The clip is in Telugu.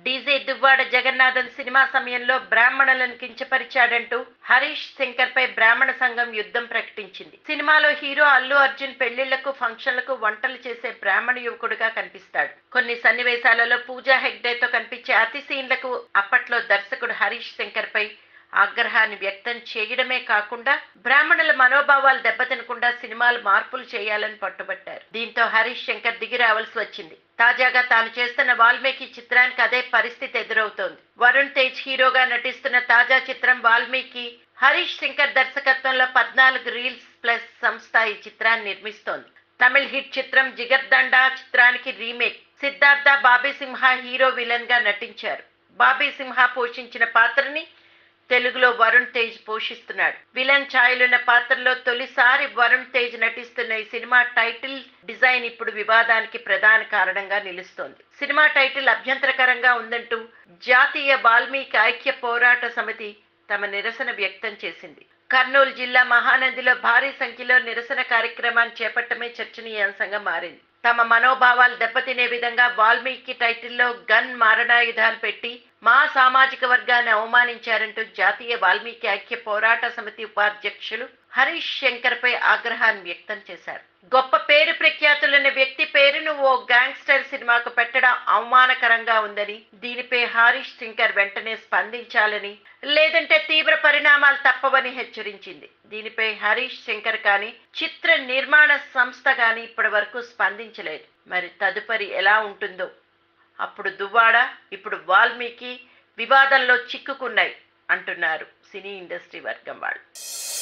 డీజే దువ్వాడ జగన్నాథన్ సినిమా సమయంలో బ్రాహ్మణులను కించపరిచాడంటూ హరీష్ శంకర్ పై బ్రాహ్మణ సంఘం యుద్ధం ప్రకటించింది సినిమాలో హీరో అల్లు అర్జున్ పెళ్లిళ్లకు ఫంక్షన్లకు వంటలు చేసే బ్రాహ్మణ యువకుడుగా కనిపిస్తాడు కొన్ని సన్నివేశాలలో పూజా హెగ్డేతో కనిపించే అతి సీన్లకు అప్పట్లో దర్శకుడు హరీష్ శంకర్ పై ఆగ్రహాన్ని వ్యక్తం చేయడమే కాకుండా బ్రాహ్మణుల మనోభావాలు దెబ్బతినకుండా సినిమాలు మార్పులు చేయాలని పట్టుబట్టారు దీంతో హరీష్ శంకర్ దిగి రావాల్సి వచ్చింది తాజాగా తాను చేస్తున్న వాల్మీకి చిత్రానికి అదే పరిస్థితి ఎదురవుతోంది వరుణ్ తేజ్ హీరోగా నటిస్తున్న తాజా చిత్రం వాల్మీకి హరీష్ శంకర్ దర్శకత్వంలో పద్నాలుగు రీల్స్ ప్లస్ సంస్థ ఈ చిత్రాన్ని నిర్మిస్తోంది తమిళ్ హిట్ చిత్రం జిగర్దండా చిత్రానికి remake Siddharth Bobby Simha hero villain గా నటించారు బాబీ సింహ పోషించిన పాత్రని తెలుగులో వరుణ్ తేజ్ పోషిస్తున్నాడు విలన్ ఛాయలున్న పాత్రలో తొలిసారి వరుణ్ తేజ్ నటిస్తున్న ఈ సినిమా టైటిల్ డిజైన్ ఇప్పుడు వివాదానికి ప్రధాన కారణంగా నిలుస్తోంది సినిమా టైటిల్ అభ్యంతరకరంగా ఉందంటూ జాతీయ వాల్మీకి ఐక్య పోరాట సమితి తమ నిరసన వ్యక్తం చేసింది కర్నూలు జిల్లా మహానందిలో భారీ సంఖ్యలో నిరసన కార్యక్రమాన్ని చేపట్టమే చర్చనీయాంశంగా మారింది తమ మనోభావాలు దెబ్బతినే విధంగా వాల్మీకి టైటిల్లో గన్ మారణాయుధాలు పెట్టి మా సామాజిక వర్గాన్ని అవమానించారంటూ జాతీయ వాల్మీకి ఐక్య పోరాట సమితి ఉపాధ్యక్షులు హరీష్ శంకర్ పై ఆగ్రహాన్ని వ్యక్తం చేశారు గొప్ప పేరు ప్రఖ్యాతులున్న వ్యక్తి పేరును ఓ గ్యాంగ్స్టర్ సినిమాకు పెట్టడం అవమానకరంగా ఉందని దీనిపై హరీష్ శంకర్ వెంటనే స్పందించాలని లేదంటే తీవ్ర పరిణామాలు తప్పవని హెచ్చరించింది దీనిపై హరీష్ శంకర్ కానీ చిత్ర నిర్మాణ సంస్థ కానీ ఇప్పటి వరకు స్పందించలేదు మరి తదుపరి ఎలా ఉంటుందో అప్పుడు దువ్వాడ ఇప్పుడు వాల్మీకి వివాదంలో చిక్కుకున్నాయి అంటున్నారు సినీ ఇండస్ట్రీ వర్గం వాళ్ళు